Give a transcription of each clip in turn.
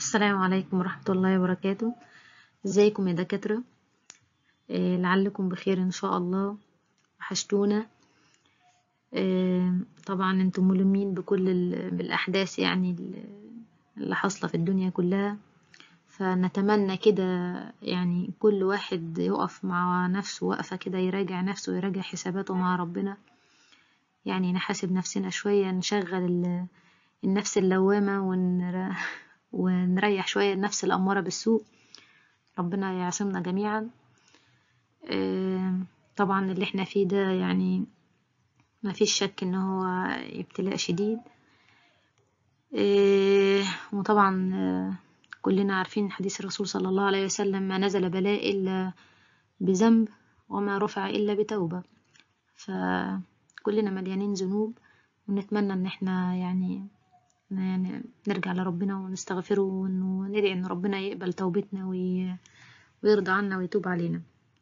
السلام عليكم ورحمة الله وبركاته ازيكم يا دكاترة آه، لعلكم بخير ان شاء الله وحشتونا آه، طبعا انتم ملمين بكل ال- بالاحداث يعني ال- اللي حاصلة في الدنيا كلها فنتمنى كده يعني كل واحد يقف مع نفسه وقفة كده يراجع نفسه ويراجع حساباته مع ربنا يعني نحاسب نفسنا شوية نشغل ال- النفس اللوامة ونر... ونريح شوية النفس الأمارة بالسوء ربنا يعصمنا جميعا آه، طبعا اللي احنا فيه ده يعني ما فيش شك ان هو ابتلاء شديد آه، وطبعا آه، كلنا عارفين حديث الرسول صلى الله عليه وسلم ما نزل بلاء إلا بذنب وما رفع إلا بتوبة فكلنا مليانين ذنوب ونتمنى ان احنا يعني يعني نرجع لربنا ونستغفره وندعي ان ربنا يقبل توبتنا وي- ويرضى عنا ويتوب علينا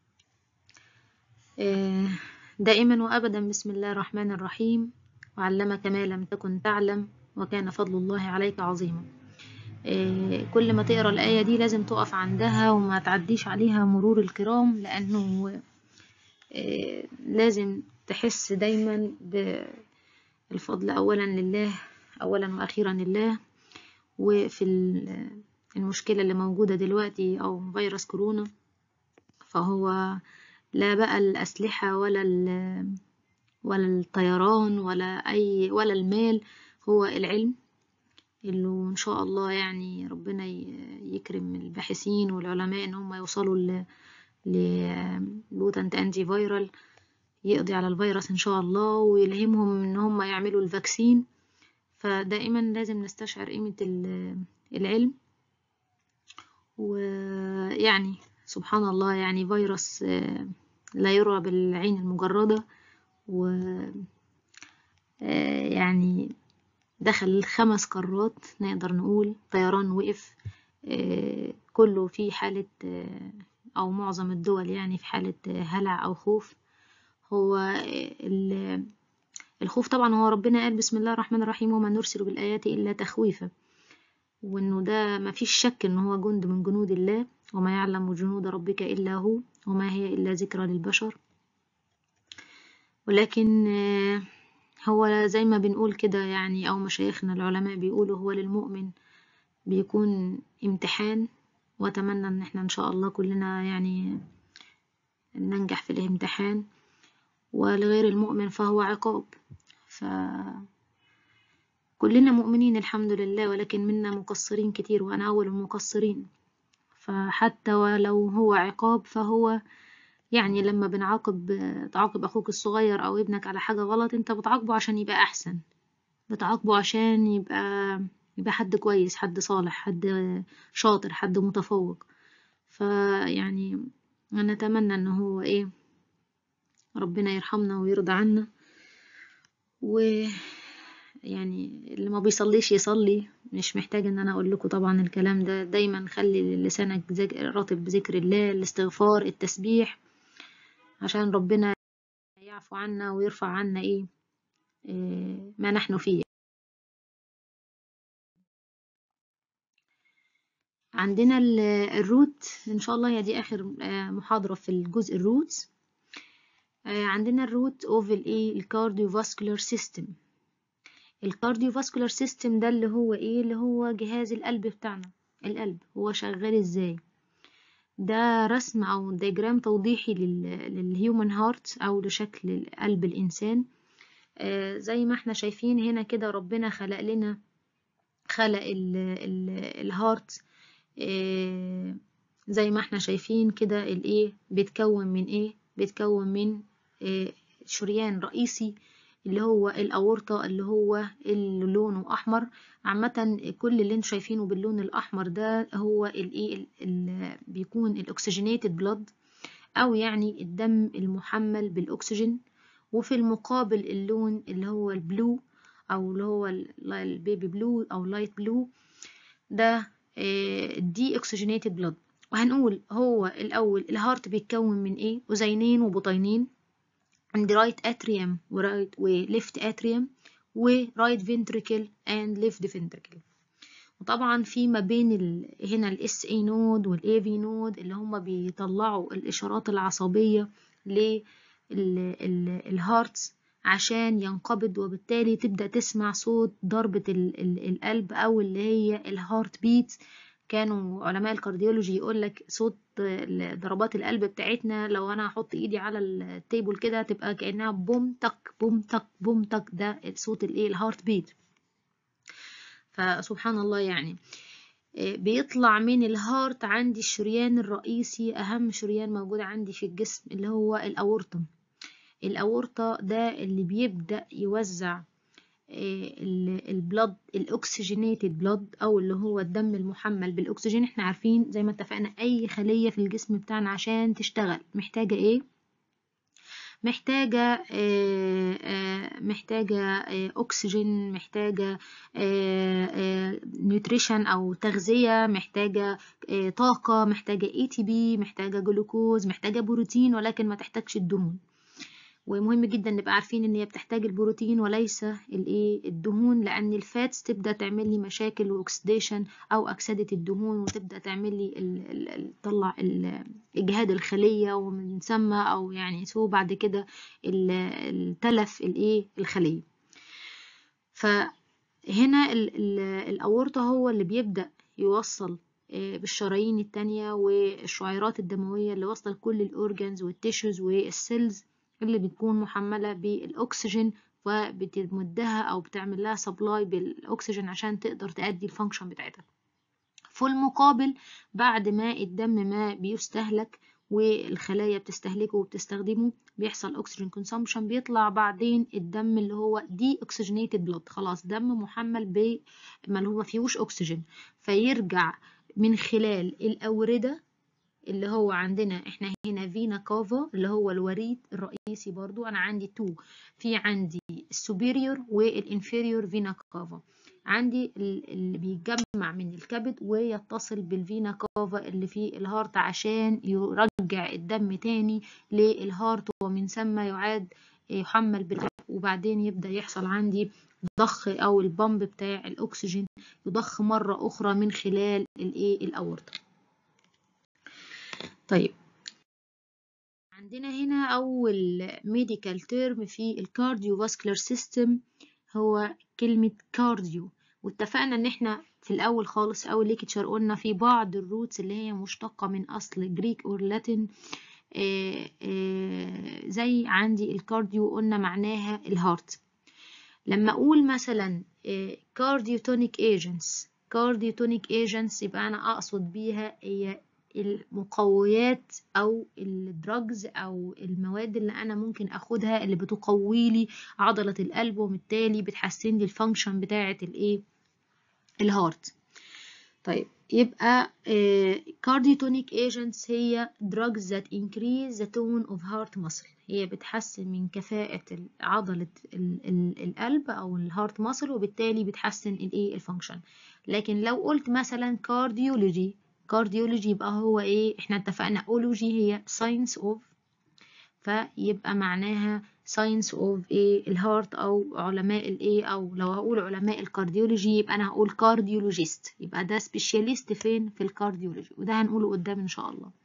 آه، دائما وابدا بسم الله الرحمن الرحيم وعلمك ما لم تكن تعلم وكان فضل الله عليك عظيما آه، كل ما تقرا الايه دي لازم تقف عندها وما تعديش عليها مرور الكرام لانه آه، لازم تحس دايما بالفضل اولا لله اولا واخيرا لله وفي ال- المشكله اللي موجوده دلوقتي او فيروس كورونا فهو لا بقى الاسلحه ولا ال- ولا الطيران ولا اي ولا المال هو العلم اللي ان شاء الله يعني ربنا ي- يكرم الباحثين والعلماء ان هم يوصلوا ل لبوتنت انتي فيرال يقضي على الفيروس ان شاء الله ويلهمهم ان هم يعملوا الفاكسين فدائما لازم نستشعر قيمة ال- العلم ويعني سبحان الله يعني فيروس آه، لا يرى بالعين المجردة و آه، يعني دخل خمس قارات نقدر نقول طيران وقف آه، كله في حالة آه، أو معظم الدول يعني في حالة آه، هلع أو خوف هو آه، ال- الخوف طبعا هو ربنا قال بسم الله الرحمن الرحيم وما نرسل بالآيات إلا تخويفا وإنه ده ما فيش شك إن هو جند من جنود الله وما يعلم جنود ربك إلا هو وما هي إلا ذكرى للبشر ولكن آه، هو زي ما بنقول كده يعني أو مشايخنا العلماء بيقولوا هو للمؤمن بيكون امتحان وأتمنى إن احنا إن شاء الله كلنا يعني ننجح في الامتحان ولغير المؤمن فهو عقاب فكلنا مؤمنين الحمد لله ولكن منا مقصرين كتير وأنا أول المقصرين فحتى ولو هو عقاب فهو يعني لما بنعاقب تعاقب أخوك الصغير أو ابنك على حاجة غلط أنت بتعاقبه عشان يبقى أحسن بتعاقبه عشان يبقى يبقى حد كويس حد صالح حد شاطر حد متفوق فيعني أنا أتمنى إن هو إيه ربنا يرحمنا ويرضى عنا ويعني اللي ما بيصليش يصلي مش محتاج ان انا اقول لكم طبعا الكلام ده دايما خلي لسانك ذك- رطب بذكر الله الاستغفار التسبيح عشان ربنا يعفو عنا ويرفع عنا ايه إيه ما نحن فيه عندنا ال- الروت ان شاء الله هي دي اخر آه، محاضرة في الجزء الروتس آه، عندنا الروت اوف الايه الكارديوفاسكولار سيستم الكارديوفاسكولار سيستم ده اللي هو ايه اللي هو جهاز القلب بتاعنا القلب هو شغال ازاي ده رسم او دياجرام توضيحي للهيومن هارت او لشكل قلب الانسان آه، زي ما احنا شايفين هنا كده ربنا خلق لنا خلق ال ال الهارت آه، زي ما احنا شايفين كده الايه بيتكون من ايه بيتكون من آه، شريان رئيسي اللي هو الأورطة اللي هو اللي لونه أحمر عامة كل اللي انتوا شايفينه باللون الأحمر ده هو الايه ال- ال- بيكون الأكسجينيتد بلاد أو يعني الدم المحمل بالأكسجين وفي المقابل اللون اللي هو البلو أو اللي هو ال- البيبي بلو أو لايت بلو ده دي اكسجينيتد بلاد وهنقول هو الأول الهارت بيتكون من إيه أذينين وبطينين عند رايت اتريوم ورايت وليفت اتريوم ورايت فنتريكل اند ليفت فنتريكل وطبعا في ما بين ال... هنا الاس اي نود والاي في نود اللي هم بيطلعوا الاشارات العصبيه للهارتس عشان ينقبض وبالتالي تبدأ تسمع صوت ضربة ال ال القلب أو اللي هي الهارت بيت كانوا علماء الكارديولوجي يقول لك صوت ضربات القلب بتاعتنا لو انا احط ايدي على التيبل كده تبقى كانها بوم تك بوم تك بوم تك ده صوت الايه الهارت بيت فسبحان الله يعني بيطلع من الهارت عندي الشريان الرئيسي اهم شريان موجود عندي في الجسم اللي هو الاورطه الاورطه ده اللي بيبدا يوزع البلد الاكسجينيتد بلد او اللي هو الدم المحمل بالاكسجين احنا عارفين زي ما اتفقنا اي خليه في الجسم بتاعنا عشان تشتغل محتاجه ايه محتاجة محتاجة أكسجين محتاجة نيوتريشن أو تغذية محتاجة طاقة محتاجة اي تي بي محتاجة جلوكوز محتاجة بروتين ولكن ما تحتاجش الدهون ومهم جدا نبقى عارفين ان هي بتحتاج البروتين وليس الايه الدهون لان الفاتس تبدا تعمل لي مشاكل واكسديشن او اكسده الدهون وتبدا تعمل لي تطلع اجهاد الخليه ومن ثم او يعني سو بعد كده التلف الايه الخليه فهنا الاورطه هو اللي بيبدا يوصل بالشرايين التانية والشعيرات الدموية اللي واصلة لكل الأورجانز والتيشوز والسيلز اللي بتكون محملة بالأكسجين وبتمدها أو بتعمل لها سبلاي بالأكسجين عشان تقدر تأدي الفانكشن بتاعتها في المقابل بعد ما الدم ما بيستهلك والخلايا بتستهلكه وبتستخدمه بيحصل اكسجين كونسامشن بيطلع بعدين الدم اللي هو دي اوكسجينيتد بلود خلاص دم محمل ب ما هو ما فيهوش اكسجين فيرجع من خلال الاورده اللي هو عندنا احنا هنا فينا كافا اللي هو الوريد الرئيسي برضو انا عندي تو في عندي السوبيريور والانفيريور فينا كافا عندي اللي بيتجمع من الكبد ويتصل بالفينا كافا اللي في الهارت عشان يرجع الدم تاني للهارت ومن ثم يعاد يحمل بالقلب وبعدين يبدأ يحصل عندي ضخ او البامب بتاع الاكسجين يضخ مرة اخرى من خلال الايه الاورطة طيب عندنا هنا أول ميديكال تيرم في الكارديو فاسكولار سيستم هو كلمة كارديو واتفقنا ان احنا في الاول خالص اول ليكتشر قلنا في بعض الروتس اللي هي مشتقة من اصل جريك اور لاتين زي عندي الكارديو قلنا معناها الهارت لما اقول مثلا كارديوتونيك ايجنتس كارديوتونيك ايجنتس يبقى انا اقصد بيها هي المقويات او الدراجز او المواد اللي انا ممكن اخدها اللي بتقوي لي عضله القلب وبالتالي بتحسن لي الفانكشن بتاعه الايه الهارت طيب يبقى كارديوتونيك ايجنتس هي drugs that increase the tone of heart muscle هي بتحسن من كفاءة عضلة القلب أو الهارت ماسل وبالتالي بتحسن الايه الفانكشن لكن لو قلت مثلا كارديولوجي كارديولوجي يبقى هو ايه احنا اتفقنا اولوجي هي ساينس اوف فيبقى معناها ساينس اوف ايه الهارت او علماء الايه او لو هقول علماء الكارديولوجي يبقى انا هقول كارديولوجيست يبقى ده سبيشاليست فين في الكارديولوجي وده هنقوله قدام ان شاء الله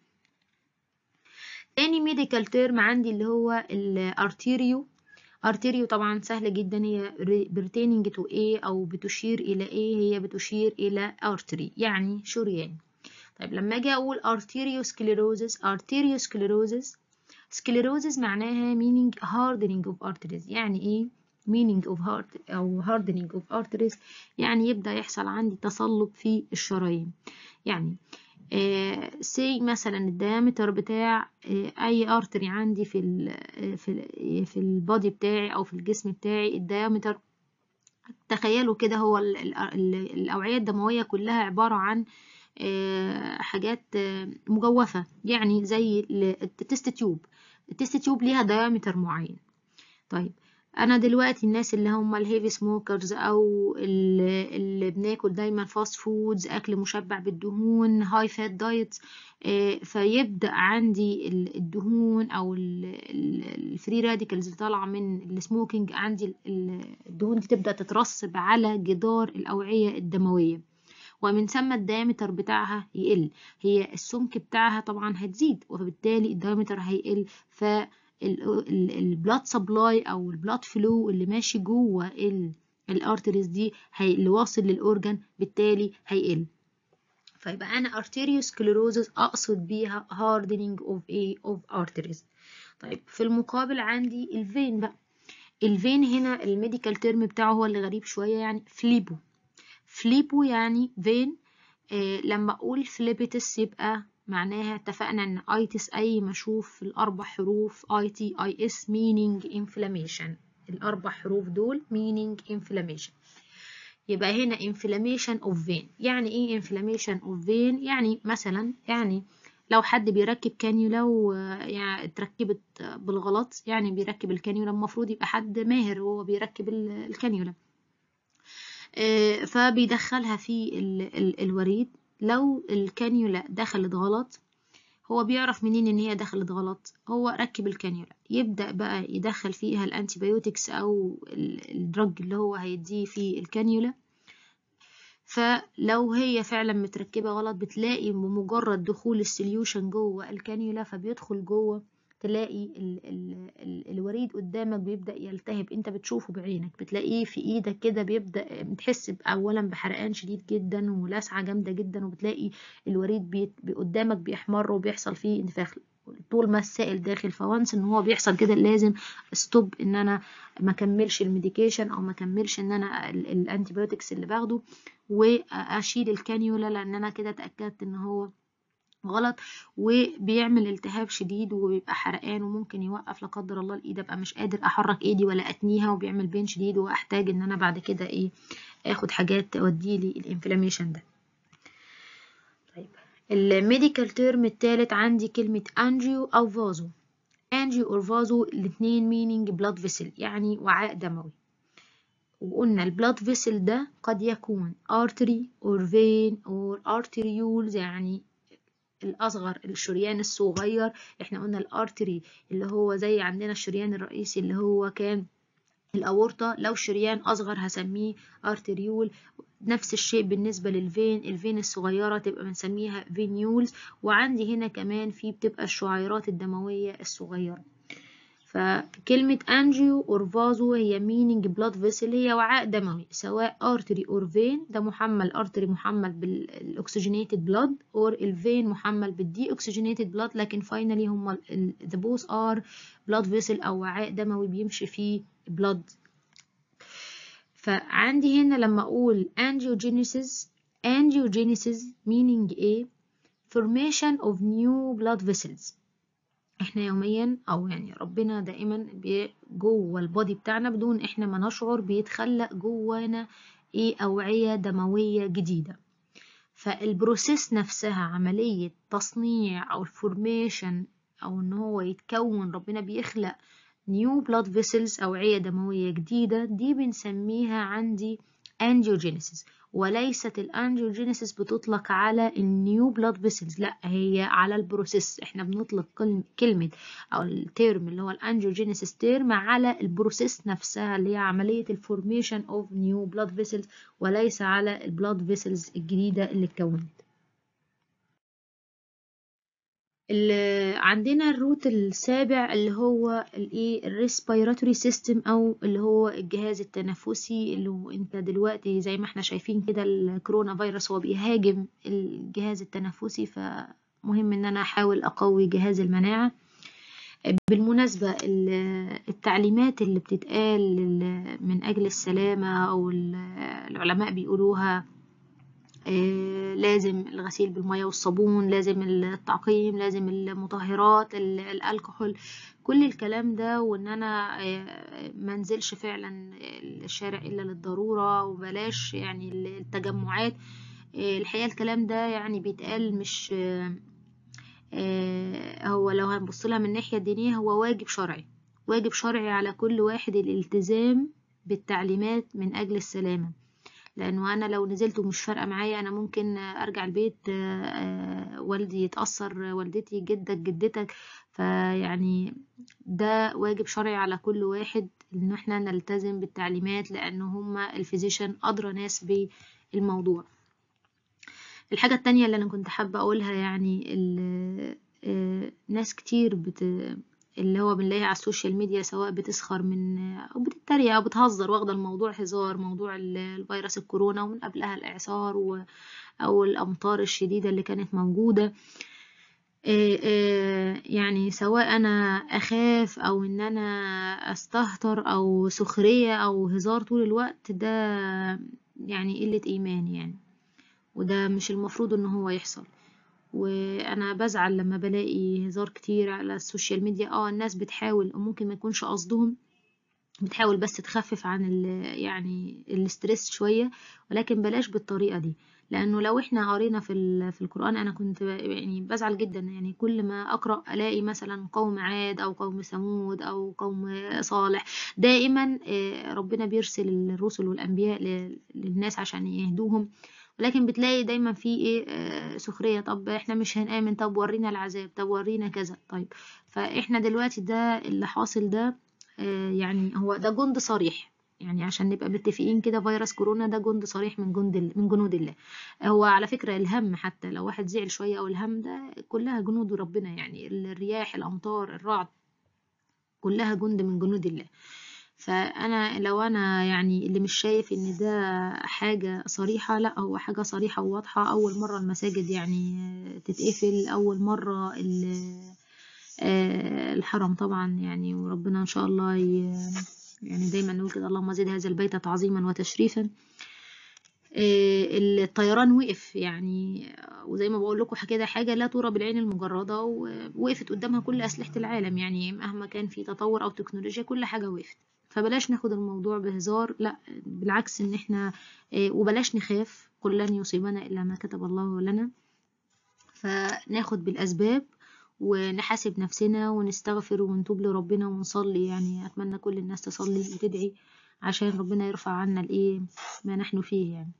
تاني ميديكال تيرم عندي اللي هو الارتيريو ارتيريو طبعا سهلة جدا هي برتيننج تو ايه او بتشير الى ايه هي بتشير الى ارتري يعني شريان طيب لما اجي اقول arteriosclerosis arteriosclerosis sclerosis معناها meaning hardening of arteries يعني ايه meaning of heart او hardening of arteries يعني يبدأ يحصل عندي تصلب في الشرايين يعني آه سي مثلا الديامتر بتاع آه اي ارتري عندي في ال في ال في البادي بتاعي او في الجسم بتاعي الديامتر تخيلوا كده هو ال ال الاوعيه الدمويه كلها عباره عن حاجات مجوفة يعني زي التست تيوب التست تيوب ليها دايمتر معين طيب انا دلوقتي الناس اللي هم الهيفي سموكرز او اللي بناكل دايما فاست فودز اكل مشبع بالدهون هاي فات دايت فيبدا عندي الدهون او الفري راديكالز اللي طالعه من السموكينج عندي الدهون دي تبدا تترسب على جدار الاوعيه الدمويه ومن ثم الدايمتر بتاعها يقل هي السمك بتاعها طبعا هتزيد وبالتالي الدايمتر هيقل ف البلاد سبلاي او البلاد فلو اللي ماشي جوه الارتريز دي هي اللي واصل للاورجن بالتالي هيقل فيبقى انا arteriosclerosis اقصد بيها hardening of a of arteries طيب في المقابل عندي الفين بقى الفين هنا الميديكال تيرم بتاعه هو اللي غريب شويه يعني فليبو فليبو يعني فين آه لما اقول فليبيتس يبقى معناها اتفقنا ان ايتس اي مشوف في الاربع حروف اي تي اي اس meaning inflammation الاربع حروف دول meaning inflammation يبقى هنا inflammation of vein يعني ايه inflammation of vein يعني مثلا يعني لو حد بيركب كانيولا ويعني اتركبت بالغلط يعني بيركب الكانيولا المفروض يبقى حد ماهر وهو بيركب الكانيولا فبيدخلها في ال ال الوريد لو الكانيولا دخلت غلط هو بيعرف منين ان هي دخلت غلط هو ركب الكانيولا يبدأ بقى يدخل فيها الانتيبيوتكس او الدرج اللي هو هيديه في الكانيولا فلو هي فعلا متركبة غلط بتلاقي بمجرد دخول السليوشن جوه الكانيولا فبيدخل جوه تلاقي ال ال ال الوريد قدامك بيبدأ يلتهب انت بتشوفه بعينك بتلاقيه في ايدك كده بيبدأ بتحس اولا بحرقان شديد جدا ولسعة جامدة جدا وبتلاقي الوريد بي قدامك بيحمر وبيحصل فيه انتفاخ طول ما السائل داخل فوانس ان هو بيحصل كده لازم ستوب ان انا ما كملش الميديكيشن او ما كملش ان انا الانتيبيوتكس اللي باخده واشيل الكانيولا لان انا كده اتاكدت ان هو غلط وبيعمل التهاب شديد وبيبقى حرقان وممكن يوقف لا قدر الله الايد ابقى مش قادر احرك ايدي ولا اتنيها وبيعمل بين شديد واحتاج ان انا بعد كده ايه اخد حاجات تودي لي الانفلاميشن ده طيب الميديكال تيرم التالت عندي كلمة انجيو او فازو انجيو او فازو الاتنين مينينج بلاد فيسل يعني وعاء دموي وقلنا البلاد فيسل ده قد يكون artery or vein or arterioles يعني الأصغر الشريان الصغير احنا قلنا الارتري اللي هو زي عندنا الشريان الرئيسي اللي هو كان الأورطة لو شريان أصغر هسميه ارتريول نفس الشيء بالنسبة للفين الفين الصغيرة تبقى بنسميها فينيولز وعندي هنا كمان في بتبقى الشعيرات الدموية الصغيرة فكلمة أنجيو أور فازو هي meaning blood vessel هي وعاء دموي سواء artery or vein ده محمل artery محمل بالأكسجينيتد blood or الفين محمل بالدي أكسجينيتد blood لكن finally هما the both are blood vessel أو وعاء دموي بيمشي فيه blood فعندي هنا لما أقول angiogenesis angiogenesis meaning إيه formation of new blood vessels احنا يوميا او يعني ربنا دائما جوه البودي بتاعنا بدون احنا ما نشعر بيتخلق جوانا ايه اوعية دموية جديدة فالبروسيس نفسها عملية تصنيع او الفورميشن او ان هو يتكون ربنا بيخلق نيو بلاد فيسلز اوعية دموية جديدة دي بنسميها عندي angiogenesis وليست الانجيوجينيسيس بتطلق على النيو بلاد فيسلز لا هي على البروسيس احنا بنطلق كلمة او التيرم اللي هو الانجيوجينيسيس تيرم على البروسيس نفسها اللي هي عملية الفورميشن اوف نيو بلاد فيسلز وليس على البلاد فيسلز الجديدة اللي اتكونت اللي عندنا الروت السابع اللي هو الايه الريسبيراتوري سيستم او اللي هو الجهاز التنفسي اللي انت دلوقتي زي ما احنا شايفين كده الكورونا فيروس هو بيهاجم الجهاز التنفسي فمهم ان انا احاول اقوي جهاز المناعة بالمناسبة التعليمات اللي بتتقال من اجل السلامة او العلماء بيقولوها لازم الغسيل بالمية والصابون لازم التعقيم لازم المطهرات الكحول كل الكلام ده وان انا منزلش فعلا الشارع الا للضرورة وبلاش يعني التجمعات الحقيقة الكلام ده يعني بيتقال مش هو لو هنبص لها من الناحية الدينية هو واجب شرعي واجب شرعي على كل واحد الالتزام بالتعليمات من اجل السلامة لانه انا لو نزلت ومش فارقه معايا انا ممكن ارجع البيت والدي يتاثر والدتي جدك جدتك فيعني ده واجب شرعي على كل واحد ان احنا نلتزم بالتعليمات لان هما الفيزيشن ادرى ناس بالموضوع الحاجة التانية اللي أنا كنت حابة أقولها يعني ال- آه، ناس كتير بت اللي هو بنلاقيها على السوشيال ميديا سواء بتسخر من أو بتتريق أو بتهزر واخدة الموضوع هزار موضوع ال- الفيروس الكورونا ومن قبلها الإعصار و أو الأمطار الشديدة اللي كانت موجودة آه، آه، يعني سواء أنا أخاف أو إن أنا أستهتر أو سخرية أو هزار طول الوقت ده يعني قلة إيمان يعني وده مش المفروض إن هو يحصل وانا بزعل لما بلاقي هزار كتير على السوشيال ميديا اه الناس بتحاول وممكن ما يكونش قصدهم بتحاول بس تخفف عن ال يعني الاسترس شوية ولكن بلاش بالطريقة دي لأنه لو احنا قرينا في ال- في القرآن أنا كنت ب- يعني بزعل جدا يعني كل ما أقرأ ألاقي مثلا قوم عاد أو قوم ثمود أو قوم صالح دائما آه، ربنا بيرسل الرسل والأنبياء ل- للناس عشان يهدوهم ولكن بتلاقي دايما في ايه آه، سخرية طب احنا مش هنآمن طب ورينا العذاب طب ورينا كذا طيب فاحنا دلوقتي ده اللي حاصل ده آه، يعني هو ده جند صريح يعني عشان نبقى متفقين كده فيروس كورونا ده جند صريح من جند ال- من جنود الله هو على فكرة الهم حتى لو واحد زعل شوية او الهم ده كلها جنود ربنا يعني الرياح الامطار الرعد كلها جند من جنود الله فانا لو انا يعني اللي مش شايف ان ده حاجة صريحة لا هو حاجة صريحة وواضحة اول مرة المساجد يعني تتقفل اول مرة ال- آه، الحرم طبعا يعني وربنا ان شاء الله ي... يعني دايما نقول كده اللهم زد هذا البيت تعظيما وتشريفا آه، الطيران وقف يعني وزي ما بقول لكم كده حاجة لا ترى بالعين المجردة ووقفت قدامها كل أسلحة العالم يعني مهما كان في تطور أو تكنولوجيا كل حاجة وقفت فبلاش ناخد الموضوع بهزار لا بالعكس ان احنا آه، وبلاش نخاف قل لن يصيبنا إلا ما كتب الله لنا فناخد بالأسباب ونحاسب نفسنا ونستغفر ونتوب لربنا ونصلي يعني أتمنى كل الناس تصلي وتدعي عشان ربنا يرفع عنا الإيه ما نحن فيه يعني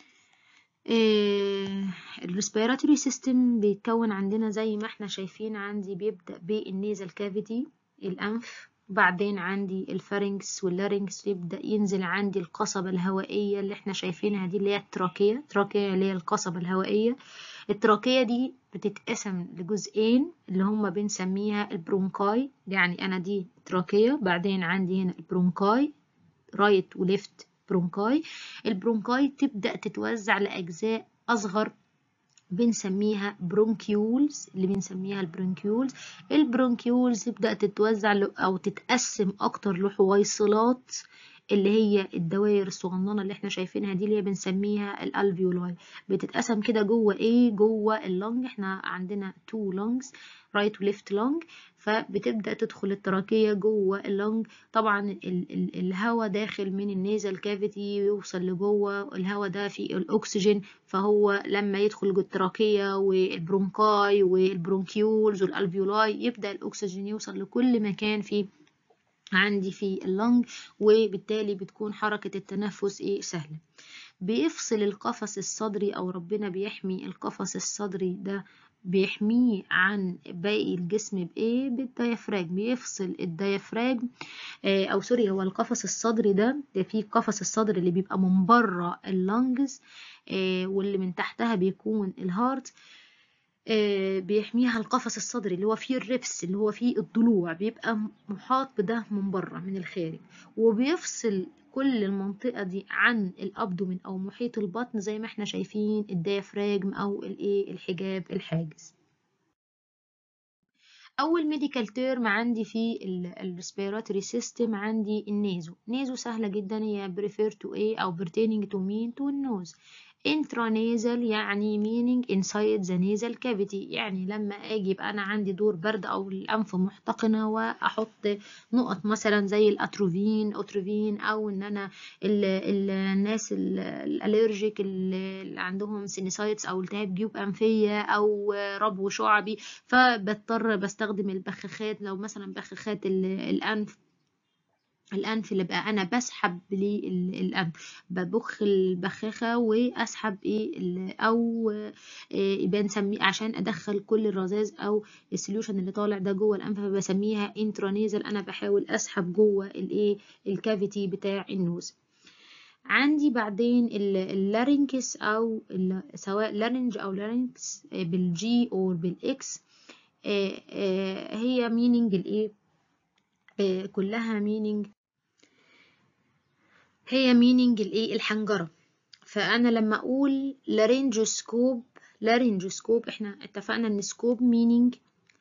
الريسبيراتوري سيستم بيتكون عندنا زي ما احنا شايفين عندي بيبدأ بالنيزل كافيتي الأنف بعدين عندي الفارنكس واللارنكس يبدأ ينزل عندي القصبة الهوائية اللي احنا شايفينها دي اللي هي التراكية التراكية اللي هي القصبة الهوائية التراكية دي بتتقسم لجزئين اللي هما بنسميها البرونكاي يعني أنا دي تراكية بعدين عندي هنا البرونكاي رايت وليفت برونكاي البرونكاي تبدأ تتوزع لأجزاء أصغر بنسميها برونكيولز اللي بنسميها البرونكيولز البرونكيولز تبدأ تتوزع ل- أو تتقسم أكتر لحويصلات اللي هي الدوائر الصغننة اللي احنا شايفينها دي اللي هي بنسميها الالفيولاي بتتقسم كده جوه ايه جوه اللنج احنا عندنا تو لونجز رايت وليفت لونج فبتبدأ تدخل التراكية جوه اللنج طبعا ال ال الهواء داخل من النيزل كافيتي يوصل لجوه الهواء ده فيه الأكسجين فهو لما يدخل جوه التراكية والبرونكاي والبرونكيولز والالفيولاي يبدأ الأكسجين يوصل لكل مكان فيه عندي في اللنج وبالتالي بتكون حركة التنفس ايه سهلة بيفصل القفص الصدري او ربنا بيحمي القفص الصدري ده بيحميه عن باقي الجسم بايه بالديافراجم بيفصل الديافراجم آه، او سوري هو القفص الصدري ده ده فيه القفص الصدري اللي بيبقى من بره اللنجز آه، واللي من تحتها بيكون الهارت آه، بيحميها القفص الصدري اللي هو فيه الربس اللي هو فيه الضلوع بيبقى محاط بده من بره من الخارج وبيفصل كل المنطقة دي عن الأبدومين أو محيط البطن زي ما احنا شايفين الديافراجم أو الإيه الحجاب الحاجز أول ميديكال تيرم عندي في الريسبيراتوري سيستم عندي النيزو نيزو سهلة جدا هي prefer to A أو pertaining to mean to النوز intranasal يعني meaning inside the nasal cavity يعني لما اجي يبقى انا عندي دور برد او الانف محتقنه واحط نقط مثلا زي الاتروفين اتروفين او ان انا ال ال الناس ال- الالرجيك اللي عندهم سينيسايتس او التهاب جيوب انفيه او ربو شعبي فبضطر بستخدم البخاخات لو مثلا بخاخات ال- الانف الأنف اللي بقى أنا بسحب للأنف ببخ البخاخة وأسحب إيه ال- أو إيه بنسميه عشان أدخل كل الرذاذ أو السوليوشن اللي طالع ده جوه الأنف فبسميها انترانيزل أنا بحاول أسحب جوه الإيه الكافيتي بتاع النوز عندي بعدين اللارينكس او سواء لارنج او لارينكس بالجي او بالاكس هي مينينج الايه كلها مينينج هي مينينج الايه الحنجره فانا لما اقول لارينجوسكوب لارينجوسكوب احنا اتفقنا ان سكوب مينينج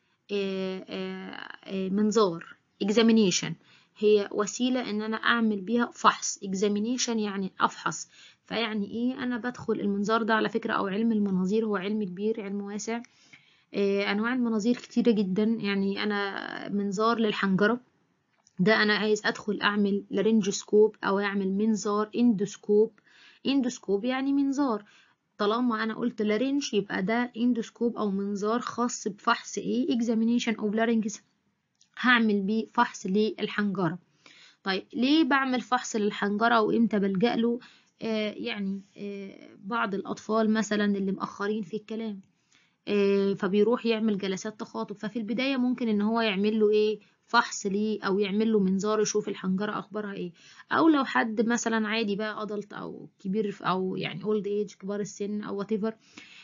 منظار examination هي وسيلة ان انا اعمل بيها فحص examination يعني افحص فيعني ايه انا بدخل المنظار ده على فكرة او علم المناظير هو علم كبير علم واسع انواع المناظير كتيرة جدا يعني انا منظار للحنجرة ده انا عايز ادخل اعمل لارنجوسكوب او اعمل منظار اندوسكوب اندوسكوب يعني منظار طالما انا قلت لارنج يبقى ده اندوسكوب او منظار خاص بفحص ايه examination of larynx هعمل بيه فحص للحنجرة طيب ليه بعمل فحص للحنجرة وامتى بلجأ له آه يعني آه بعض الأطفال مثلا اللي مأخرين في الكلام آه فبيروح يعمل جلسات تخاطب ففي البداية ممكن ان هو يعمل له ايه فحص ليه او يعمل له منظار يشوف الحنجرة اخبارها ايه او لو حد مثلا عادي بقى ادلت او كبير او يعني اولد ايج كبار السن او whatever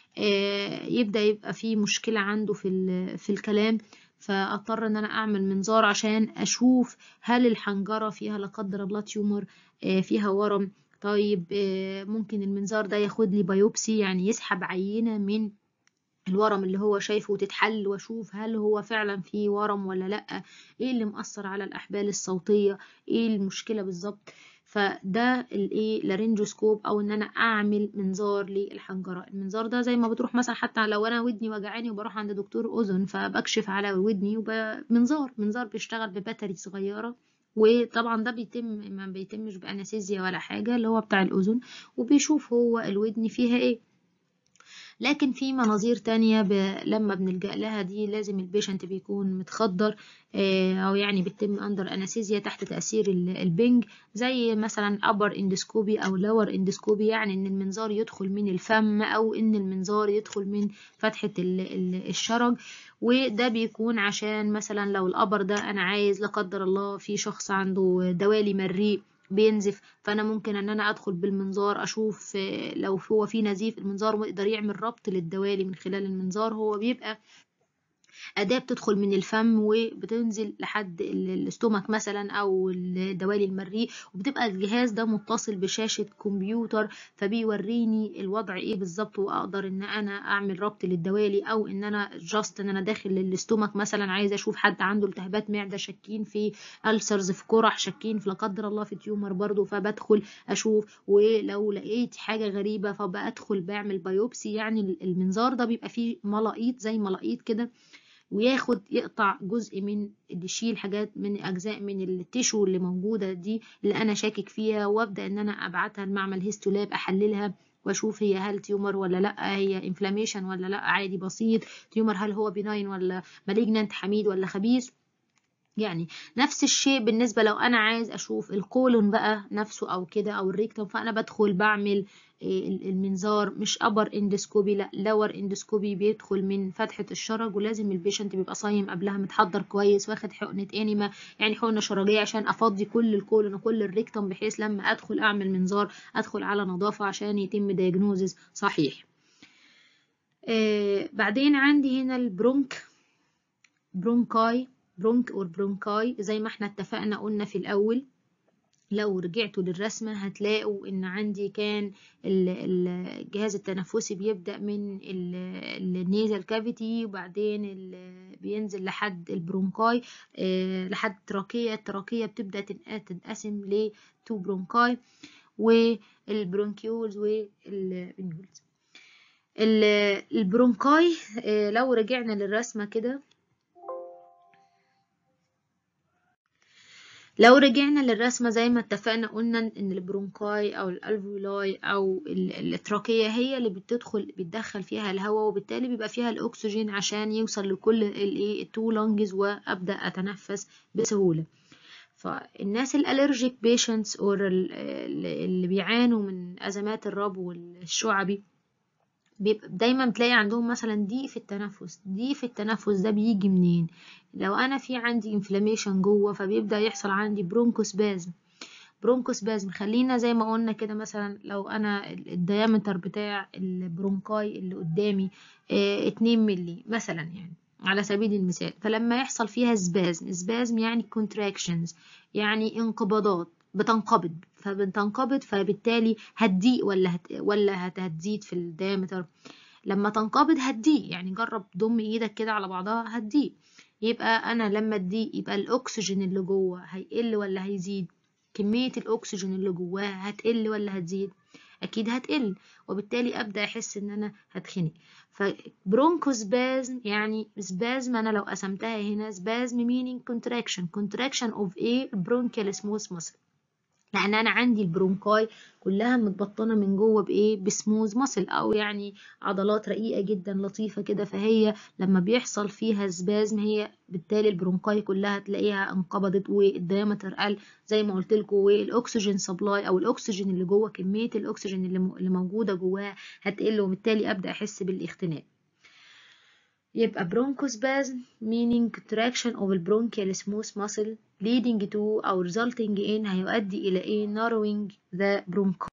يبدأ يبقى في مشكلة عنده في في الكلام فاضطر ان انا اعمل منظار عشان اشوف هل الحنجرة فيها لا قدر الله تيومر فيها ورم طيب ممكن المنظار ده ياخد لي بايوبسي يعني يسحب عينة من الورم اللي هو شايفه وتتحل واشوف هل هو فعلا فيه ورم ولا لا ايه اللي مأثر على الاحبال الصوتية ايه المشكلة بالظبط فده الايه لارنجوسكوب او ان انا اعمل منظار للحنجره المنظار ده زي ما بتروح مثلا حتى لو انا ودني وجعاني وبروح عند دكتور اذن فبكشف على ودني وبمنظار منظار بيشتغل بباتري صغيره وطبعا ده بيتم ما بيتمش بانستيزيا ولا حاجه اللي هو بتاع الاذن وبيشوف هو الودن فيها ايه لكن في مناظير تانية ب... لما بنلجأ لها دي لازم البيشنت بيكون متخدر او يعني بتتم اندر انستيزيا تحت تأثير البنج زي مثلا upper اندسكوبي او lower اندسكوبي يعني ان المنظار يدخل من الفم او ان المنظار يدخل من فتحة الشرج وده بيكون عشان مثلا لو الابر ده انا عايز لا قدر الله في شخص عنده دوالي مريء بينزف فانا ممكن ان انا ادخل بالمنظار اشوف لو هو في نزيف المنظار يقدر يعمل ربط للدوالي من خلال المنظار هو بيبقى أداة بتدخل من الفم وبتنزل لحد الاستومك مثلا أو الدوالي المريء وبتبقى الجهاز ده متصل بشاشة كمبيوتر فبيوريني الوضع ايه بالظبط وأقدر إن أنا أعمل ربط للدوالي أو إن أنا جاست إن أنا داخل للاستومك مثلا عايزة أشوف حد عنده التهابات معدة شاكين في ألسرز في قرح شاكين في لا قدر الله في تيومر برضو فبدخل أشوف ولو لقيت حاجة غريبة فبدخل بعمل بايوبسي يعني المنظار ده بيبقى فيه ملاقيط زي ملاقيط كده وياخد يقطع جزء من يشيل حاجات من اجزاء من التيشو اللي موجوده دي اللي انا شاكك فيها وابدا ان انا ابعتها لمعمل هيستولاب احللها واشوف هي هل تيومر ولا لا هي انفلاميشن ولا لا عادي بسيط تيومر هل هو بناين ولا مالجنانت حميد ولا خبيث يعني نفس الشيء بالنسبة لو أنا عايز أشوف القولون بقى نفسه أو كده أو الريكتوم فأنا بدخل بعمل المنظار مش أبر اندسكوبي لا لور اندسكوبي بيدخل من فتحة الشرج ولازم البيشنت بيبقى صايم قبلها متحضر كويس واخد حقنة انيما يعني حقنة شرجية عشان أفضي كل القولون وكل الريكتوم بحيث لما أدخل أعمل منظار أدخل على نظافة عشان يتم دياجنوزز صحيح آه بعدين عندي هنا البرونك برونكاي برونك اور برونكاي زي ما احنا اتفقنا قلنا في الأول لو رجعتوا للرسمة هتلاقوا ان عندي كان الجهاز التنفسي بيبدأ من النيزل كافيتي وبعدين بينزل لحد البرونكاي لحد التراكية التراكية بتبدأ تنقسم لتو برونكاي والبرونكيولز والبنيولز البرونكاي لو رجعنا للرسمة كده لو رجعنا للرسمة زي ما اتفقنا قلنا ان البرونكاي او الالفولاي او التراكية هي اللي بتدخل بتدخل فيها الهواء وبالتالي بيبقى فيها الاكسجين عشان يوصل لكل الايه التو لونجز وابدا اتنفس بسهولة فالناس الالرجيك بيشنتس او اللي بيعانوا من ازمات الربو والشعبي بيبقى دايما بتلاقي عندهم مثلا ضيق في التنفس ضيق في التنفس ده بيجي منين لو انا في عندي انفلاميشن جوه فبيبدا يحصل عندي برونكوسبازم برونكوسبازم خلينا زي ما قلنا كده مثلا لو انا الديامتر بتاع البرونكاي اللي قدامي اه 2 ملي مثلا يعني على سبيل المثال فلما يحصل فيها سبازم سبازم يعني contractions يعني انقباضات بتنقبض فبتنقبض فبالتالي هتضيق ولا هت... ولا هت... هتزيد في الديامتر لما تنقبض هتضيق يعني جرب ضم ايدك كده على بعضها هتضيق يبقى انا لما تضيق يبقى الاكسجين اللي جوه هيقل ولا هيزيد كمية الاكسجين اللي جواها هتقل ولا هتزيد اكيد هتقل وبالتالي ابدا احس ان انا هتخنق فبرونكوسبازم يعني سبازم انا لو قسمتها هنا سبازم meaning contraction contraction of a bronchial smooth muscle لان انا عندي البرونكاي كلها متبطنه من جوه بايه بسموز ماسل او يعني عضلات رقيقه جدا لطيفه كده فهي لما بيحصل فيها سبازم هي بالتالي البرونكاي كلها تلاقيها انقبضت والديامتر قل زي ما قلت لكم والاكسجين سبلاي او الاكسجين اللي جوه كميه الاكسجين اللي موجوده جواها هتقل وبالتالي ابدا احس بالاختناق يبقى bronchospasm meaning contraction of the bronchial smooth muscle leading to أو resulting in هيؤدي إلى إيه narrowing the bronchi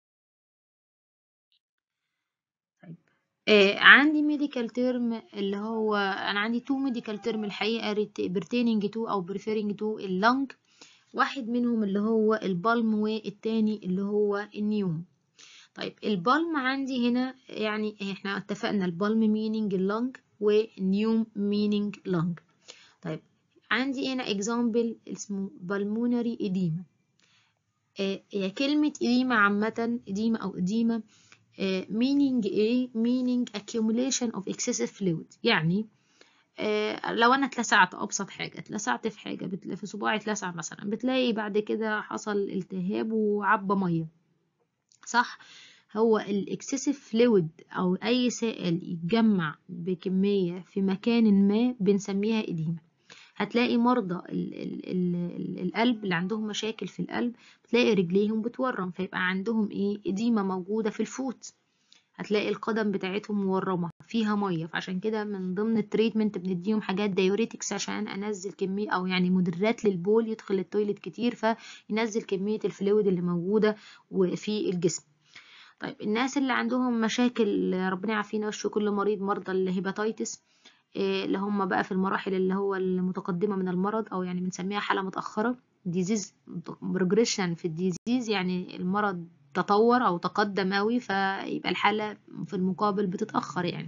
طيب آه عندي medical term اللي هو أنا عندي two medical term الحقيقة pertaining to أو referring to اللنج واحد منهم اللي هو البالم والتاني اللي هو النيوم طيب البالم عندي هنا يعني احنا اتفقنا البالم meaning اللنج ونيوم meaning lung طيب عندي هنا example اسمه pulmonary edema آه هي كلمة edema عامة edema أو edema آه meaning ايه meaning accumulation of excessive fluid يعني آه لو انا اتلسعت ابسط حاجه اتلسعت في حاجه بتلاقي في صباعي اتلسع مثلا بتلاقي بعد كده حصل التهاب وعبى ميه صح هو الاكسسيف فلويد او اي سائل يتجمع بكميه في مكان ما بنسميها اديمه هتلاقي مرضى ال ال ال القلب اللي عندهم مشاكل في القلب بتلاقي رجليهم بتورم فيبقى عندهم ايه اديمه موجوده في الفوت هتلاقي القدم بتاعتهم مورمه فيها ميه فعشان كده من ضمن التريتمنت بنديهم حاجات دايوريتكس عشان انزل كميه او يعني مدرات للبول يدخل التويلت كتير فينزل كميه الفلويد اللي موجوده في الجسم طيب الناس اللي عندهم مشاكل ربنا يعافينا ويشفي كل مريض مرضى الهيباتيتس اللي هم بقى في المراحل اللي هو المتقدمة من المرض أو يعني بنسميها حالة متأخرة ديزيز بروجريشن في الديزيز يعني المرض تطور أو تقدم أوي فيبقى الحالة في المقابل بتتأخر يعني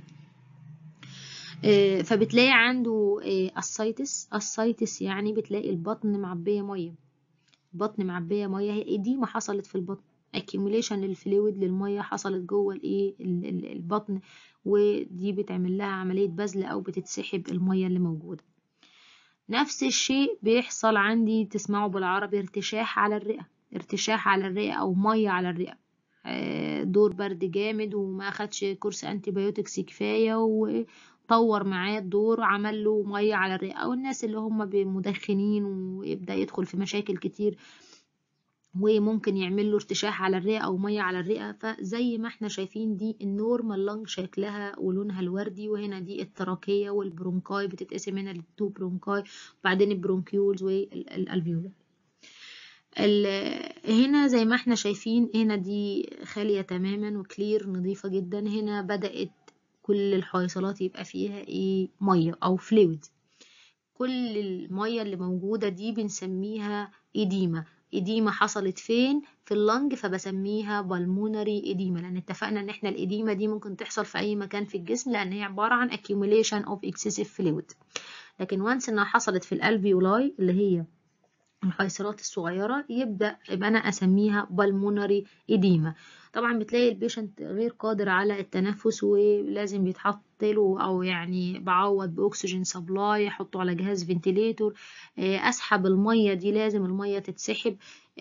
فبتلاقي عنده السايتس السايتس يعني بتلاقي البطن معبية مية بطن معبية مية هي دي ما حصلت في البطن accumulation للفلويد للميه حصلت جوه الايه البطن ودي بتعمل لها عمليه بذل او بتتسحب الميه اللي موجوده نفس الشيء بيحصل عندي تسمعوا بالعربي ارتشاح على الرئه ارتشاح على الرئه او ميه على الرئه دور برد جامد وما اخدش كورس انتي بايوتكس كفايه وطور معاه الدور عمل له ميه على الرئه او الناس اللي هم مدخنين ويبدا يدخل في مشاكل كتير وممكن يعمل له ارتشاح على الرئه او ميه على الرئه فزي ما احنا شايفين دي النورمال لانج شكلها ولونها الوردي وهنا دي التراكيه والبرونكاي بتتقسم هنا للتو برونكاي وبعدين البرونكيولز والالفيولا هنا زي ما احنا شايفين هنا دي خاليه تماما وكلير نظيفه جدا هنا بدات كل الحويصلات يبقى فيها ايه ميه او فلويد كل الميه اللي موجوده دي بنسميها إديمة إديمة حصلت فين في اللنج فبسميها بالمونري إديمة لأن اتفقنا إن إحنا الإديمة دي ممكن تحصل في أي مكان في الجسم لأن هي عبارة عن accumulation of excessive fluid لكن وانس إنها حصلت في الألفيولاي اللي هي الحيصرات الصغيرة يبدأ يبقى أنا أسميها بالمونري إديمة طبعا بتلاقي البيشنت غير قادر على التنفس ولازم بيتحط له او يعني بعوض باكسجين سبلاي احطه على جهاز فنتيليتور اسحب الميه دي لازم الميه تتسحب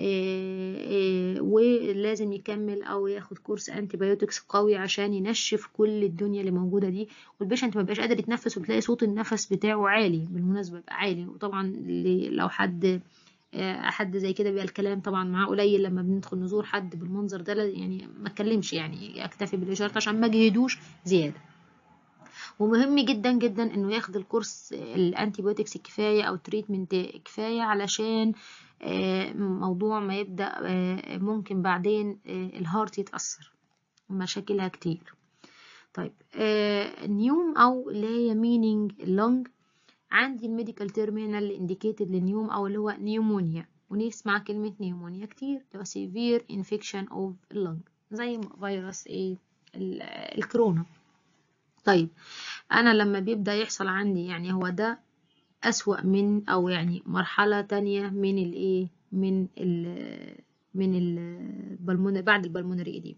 ولازم يكمل او ياخد كورس انتي بايوتكس قوي عشان ينشف كل الدنيا اللي موجوده دي والبيشنت ما بيبقاش قادر يتنفس وبتلاقي صوت النفس بتاعه عالي بالمناسبه بيبقى عالي وطبعا لو حد حد زي كده بيبقى الكلام طبعا معاه قليل لما بندخل نزور حد بالمنظر ده يعني ما اتكلمش يعني اكتفي بالاشارات عشان ما اجهدوش زياده ومهم جدا جدا انه ياخد الكورس الانتيبيوتكس الكفايه او تريتمنت كفايه علشان آه، موضوع ما يبدا آه، ممكن بعدين آه، الهارت يتاثر مشاكلها كتير طيب نيوم او اللي هي مينينج اللنج عندي الميديكال تيرمينال انديكيتد للنيوم او اللي هو نيومونيا ونسمع كلمة نيومونيا كتير اللي هو severe infection of lung زي فيروس ايه الكورونا طيب انا لما بيبدأ يحصل عندي يعني هو ده أسوأ من او يعني مرحلة تانية من الايه من ال من البلمونري بعد البلمونري دي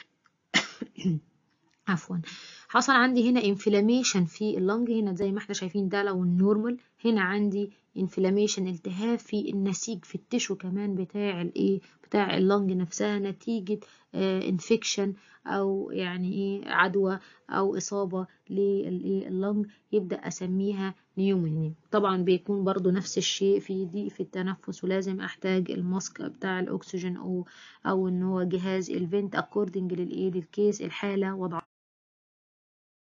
عفوا حصل عندي هنا انفلاميشن في اللنج هنا زي ما احنا شايفين ده لو النورمال هنا عندي انفلاميشن التهاب في النسيج في التشو كمان بتاع الايه بتاع اللنج نفسها نتيجة انفكشن او يعني ايه عدوى او اصابة لللنج يبدأ اسميها نيومونيا طبعا بيكون برضو نفس الشيء في دي في التنفس ولازم احتاج الماسك بتاع الاكسجين او او ان هو جهاز الفنت اكوردنج للايه للكيس الحالة وضع